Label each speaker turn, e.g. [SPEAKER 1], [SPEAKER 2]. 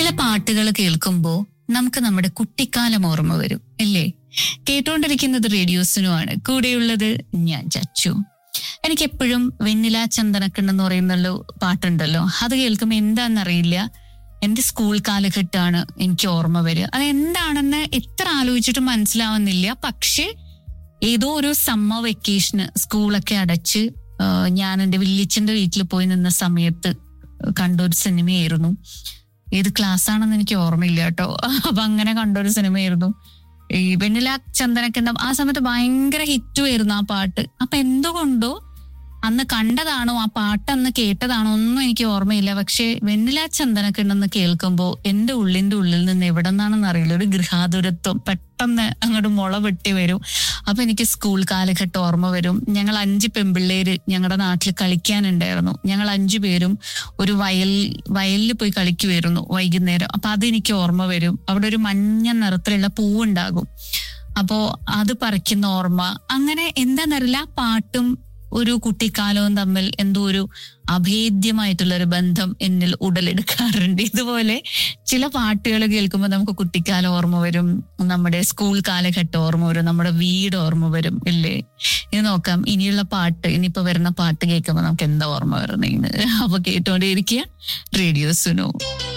[SPEAKER 1] ചില പാട്ടുകൾ കേൾക്കുമ്പോൾ നമുക്ക് നമ്മുടെ കുട്ടിക്കാലം ഓർമ്മ വരും അല്ലേ കേട്ടുകൊണ്ടിരിക്കുന്നത് റേഡിയോസിനുമാണ് കൂടെയുള്ളത് ഞാൻ ചച്ചു എനിക്ക് എപ്പോഴും വെണ്ണില ചന്ദനക്കണ്ണെന്ന് പറയുന്നുള്ള പാട്ടുണ്ടല്ലോ അത് കേൾക്കുമ്പോൾ എന്താണെന്നറിയില്ല എന്റെ സ്കൂൾ കാലഘട്ടമാണ് എനിക്ക് ഓർമ്മ വരിക അത് എന്താണെന്ന് എത്ര ആലോചിച്ചിട്ടും മനസ്സിലാവുന്നില്ല പക്ഷേ ഏതോ ഒരു സമ്മർ വെക്കേഷന് സ്കൂളൊക്കെ അടച്ച് ആ, ഞാൻ എന്റെ വില്ലിച്ചന്റെ വീട്ടിൽ പോയി നിന്ന സമയത്ത് കണ്ട ഒരു സിനിമയായിരുന്നു ഏത് ക്ലാസ് ആണെന്ന് എനിക്ക് ഓർമ്മയില്ല കേട്ടോ അപ്പൊ അങ്ങനെ കണ്ട ഒരു സിനിമയായിരുന്നു ഈ വെണ്ണില ചന്ദനക്കിണ്ണം ആ സമയത്ത് ഭയങ്കര ഹിറ്റും ആയിരുന്നു ആ പാട്ട് അപ്പൊ എന്തുകൊണ്ടോ അന്ന് കണ്ടതാണോ ആ പാട്ട് അന്ന് കേട്ടതാണോ ഒന്നും എനിക്ക് ഓർമ്മയില്ല പക്ഷെ വെണ്ണില ചന്ദനക്കിണ്ണെന്ന് കേൾക്കുമ്പോ എന്റെ ഉള്ളിന്റെ ഉള്ളിൽ നിന്ന് എവിടെ നിന്നാണെന്ന് അറിയില്ല ഒരു ഗൃഹാതുരത്വം പെട്ടെന്ന് അങ്ങോട്ട് മുള വെട്ടി വരും അപ്പൊ എനിക്ക് സ്കൂൾ കാലഘട്ടം ഓർമ്മ വരും ഞങ്ങൾ അഞ്ച് പെമ്പിള്ളേര് ഞങ്ങളുടെ നാട്ടിൽ കളിക്കാനുണ്ടായിരുന്നു ഞങ്ങൾ അഞ്ചു പേരും ഒരു വയൽ വയലിൽ പോയി കളിക്കുമായിരുന്നു വൈകുന്നേരം അപ്പൊ അതെനിക്ക് ഓർമ്മ വരും അവിടെ ഒരു മഞ്ഞ നിറത്തിലുള്ള പൂവുണ്ടാകും അപ്പോ അത് പറിക്കുന്ന ഓർമ്മ അങ്ങനെ എന്താന്നറിയില്ല ആ പാട്ടും ഒരു കുട്ടിക്കാലവും തമ്മിൽ എന്തോ ഒരു അഭേദ്യമായിട്ടുള്ള ഒരു ബന്ധം എന്നിൽ ഉടലെടുക്കാറുണ്ട് ഇതുപോലെ ചില പാട്ടുകൾ കേൾക്കുമ്പോൾ നമുക്ക് കുട്ടിക്കാലം ഓർമ്മ വരും നമ്മുടെ സ്കൂൾ കാലഘട്ടം ഓർമ്മ വരും നമ്മുടെ വീട് ഓർമ്മ വരും ഇല്ലേ ഇനി നോക്കാം ഇനിയുള്ള പാട്ട് ഇനിയിപ്പോ വരുന്ന പാട്ട് കേൾക്കുമ്പോൾ നമുക്ക് എന്താ ഓർമ്മ വരുന്നതെന്ന് അപ്പൊ കേട്ടോണ്ടേ ഇരിക്കുക റേഡിയോ സുനു